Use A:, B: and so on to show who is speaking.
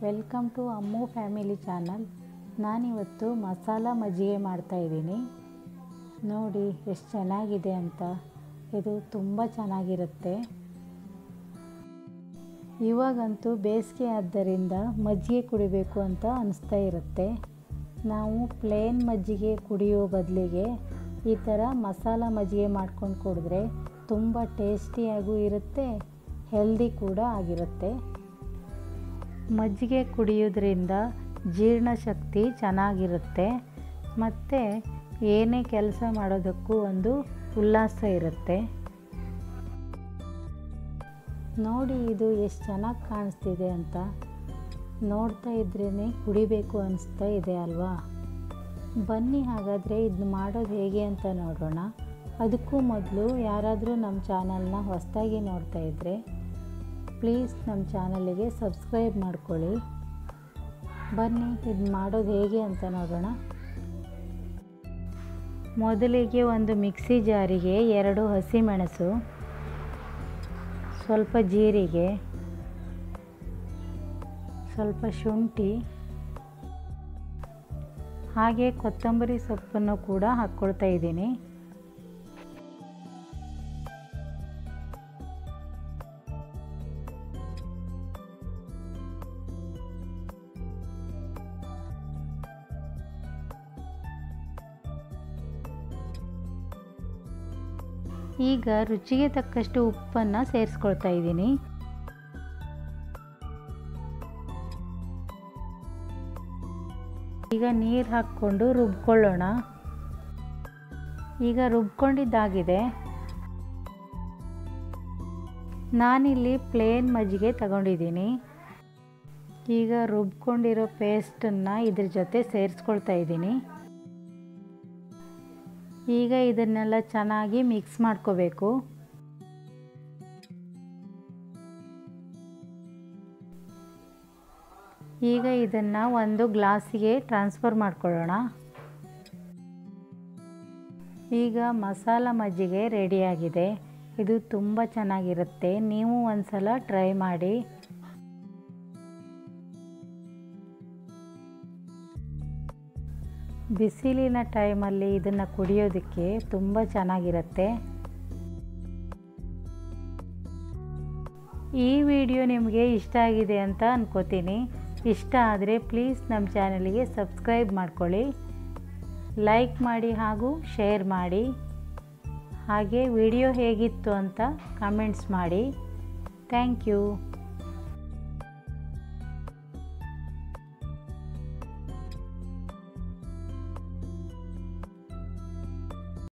A: welcome to Ammu family channel ನಾನಿವತ್ತು ಮಸಾಲ ಮಜ್ಜಿಗೆ ಮಾಡ್ತಾಯಿದ್ದೀನಿ ನೋಡಿ ಎಷ್ಟು ಚೆನ್ನಾಗಿದೆ ಅಂತ ಇದು ತುಂಬ ಚೆನ್ನಾಗಿರುತ್ತೆ ಇವಾಗಂತೂ ಬೇಸಿಗೆ ಆದ್ದರಿಂದ ಮಜ್ಜಿಗೆ ಕುಡಿಬೇಕು ಅಂತ ಅನಿಸ್ತಾ ಇರುತ್ತೆ ನಾವು ಪ್ಲೇನ್ ಮಜ್ಜಿಗೆ ಕುಡಿಯೋ ಬದಲಿಗೆ ಈ ಥರ ಮಸಾಲ ಮಜ್ಜಿಗೆ ಮಾಡ್ಕೊಂಡು ಕುಡಿದ್ರೆ ತುಂಬ ಟೇಸ್ಟಿಯಾಗೂ ಇರುತ್ತೆ ಹೆಲ್ದಿ ಕೂಡ ಆಗಿರುತ್ತೆ ಮಜ್ಜಿಗೆ ಕುಡಿಯೋದ್ರಿಂದ ಜೀರ್ಣಶಕ್ತಿ ಚೆನ್ನಾಗಿರುತ್ತೆ ಮತ್ತು ಏನೇ ಕೆಲಸ ಮಾಡೋದಕ್ಕೂ ಒಂದು ಉಲ್ಲಾಸ ಇರುತ್ತೆ ನೋಡಿ ಇದು ಎಷ್ಟು ಚೆನ್ನಾಗಿ ಕಾಣಿಸ್ತಿದೆ ಅಂತ ನೋಡ್ತಾ ಇದ್ರೇ ಕುಡಿಬೇಕು ಅನಿಸ್ತಾ ಇದೆ ಅಲ್ವಾ ಬನ್ನಿ ಹಾಗಾದರೆ ಇದನ್ನ ಮಾಡೋದು ಹೇಗೆ ಅಂತ ನೋಡೋಣ ಅದಕ್ಕೂ ಮೊದಲು ಯಾರಾದರೂ ನಮ್ಮ ಚಾನಲ್ನ ಹೊಸದಾಗಿ ನೋಡ್ತಾ ಇದ್ದರೆ ಪ್ಲೀಸ್ ನಮ್ಮ ಚಾನಲಿಗೆ ಸಬ್ಸ್ಕ್ರೈಬ್ ಮಾಡ್ಕೊಳ್ಳಿ ಬನ್ನಿ ಇದು ಮಾಡೋದು ಹೇಗೆ ಅಂತ ನೋಡೋಣ ಮೊದಲಿಗೆ ಒಂದು ಮಿಕ್ಸಿ ಜಾರಿಗೆ ಎರಡು ಹಸಿಮೆಣಸು ಸ್ವಲ್ಪ ಜೀರಿಗೆ ಸ್ವಲ್ಪ ಶುಂಠಿ ಹಾಗೆ ಕೊತ್ತಂಬರಿ ಸೊಪ್ಪನ್ನು ಕೂಡ ಹಾಕ್ಕೊಳ್ತಾ ಇದ್ದೀನಿ ಈಗ ರುಚಿಗೆ ತಕ್ಕಷ್ಟು ಉಪ್ಪನ್ನು ಸೇರಿಸ್ಕೊಳ್ತಾ ಇದ್ದೀನಿ ಈಗ ನೀರು ಹಾಕ್ಕೊಂಡು ರುಬ್ಕೊಳ್ಳೋಣ ಈಗ ರುಬ್ಕೊಂಡಿದ್ದಾಗಿದೆ ನಾನಿಲ್ಲಿ ಪ್ಲೇನ್ ಮಜ್ಜಿಗೆ ತಗೊಂಡಿದ್ದೀನಿ ಈಗ ರುಬ್ಕೊಂಡಿರೋ ಪೇಸ್ಟನ್ನು ಇದ್ರ ಜೊತೆ ಸೇರಿಸ್ಕೊಳ್ತಾ ಇದ್ದೀನಿ ಈಗ ಇದನ್ನೆಲ್ಲ ಚೆನ್ನಾಗಿ ಮಿಕ್ಸ್ ಮಾಡ್ಕೋಬೇಕು ಈಗ ಇದನ್ನು ಒಂದು ಗ್ಲಾಸಿಗೆ ಟ್ರಾನ್ಸ್ಫರ್ ಮಾಡ್ಕೊಳ್ಳೋಣ ಈಗ ಮಸಾಲ ಮಜ್ಜಿಗೆ ರೆಡಿಯಾಗಿದೆ ಇದು ತುಂಬ ಚೆನ್ನಾಗಿರುತ್ತೆ ನೀವು ಒಂದ್ಸಲ ಟ್ರೈ ಮಾಡಿ ಬಿಸಿಲಿನ ಟೈಮಲ್ಲಿ ಇದನ್ನು ಕುಡಿಯೋದಕ್ಕೆ ತುಂಬ ಚೆನ್ನಾಗಿರುತ್ತೆ ಈ ವಿಡಿಯೋ ನಿಮಗೆ ಇಷ್ಟ ಆಗಿದೆ ಅಂತ ಅನ್ಕೋತೀನಿ ಇಷ್ಟ ಆದರೆ ಪ್ಲೀಸ್ ನಮ್ಮ ಚಾನಲಿಗೆ ಸಬ್ಸ್ಕ್ರೈಬ್ ಮಾಡ್ಕೊಳ್ಳಿ ಲೈಕ್ ಮಾಡಿ ಹಾಗೂ ಶೇರ್ ಮಾಡಿ ಹಾಗೆ ವಿಡಿಯೋ ಹೇಗಿತ್ತು ಅಂತ ಕಮೆಂಟ್ಸ್ ಮಾಡಿ ಥ್ಯಾಂಕ್ ಯು